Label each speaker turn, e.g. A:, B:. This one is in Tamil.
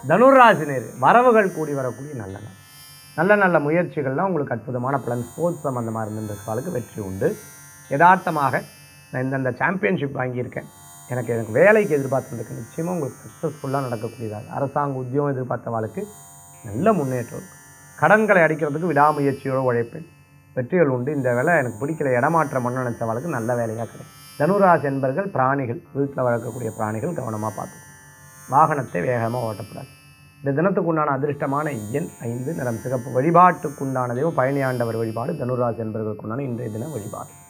A: தனுராசினர் வரவுகள் கூடி வரக்கூடிய நல்ல நாள் நல்ல நல்ல முயற்சிகள்லாம் உங்களுக்கு அற்புதமான பலன் ஸ்போர்ட்ஸ் சம்மந்தமாக இருந்திருக்கிறவங்களுக்கு வெற்றி உண்டு யதார்த்தமாக நான் இந்தந்த சாம்பியன்ஷிப் வாங்கியிருக்கேன் எனக்கு எனக்கு வேலைக்கு எதிர்பார்த்துருக்கு நிச்சயமாக உங்களுக்கு சக்ஸஸ்ஃபுல்லாக நடக்கக்கூடியதாக அரசாங்க உத்தியோகம் எதிர்பார்த்தவாளுக்கு நல்ல முன்னேற்றம் இருக்கும் கடன்களை அடிக்கிறதுக்கு விடாமுயற்சியோடு உழைப்பேன் வெற்றிகள் உண்டு இந்த வேலை எனக்கு பிடிக்கல இடமாற்றம் பண்ண நினச்சவாளுக்கு நல்ல வேலையாக கிடைக்கும் தனுராசி என்பர்கள் பிராணிகள் வீட்டில் வளர்க்கக்கூடிய பிராணிகள் கவனமாக பார்த்துக்கணும் வாகனத்தை வேகமாக ஓட்டக்கூடாது இந்த தினத்துக்கு உண்டான அதிர்ஷ்டமான எண் ஐந்து நிறம் சிகப்பு வழிபாட்டுக்குண்டான தெய்வம் பழனியாண்டவர் வழிபாடு தனுராசி என்பவர்களுக்குண்டான இன்றைய தின வழிபாடு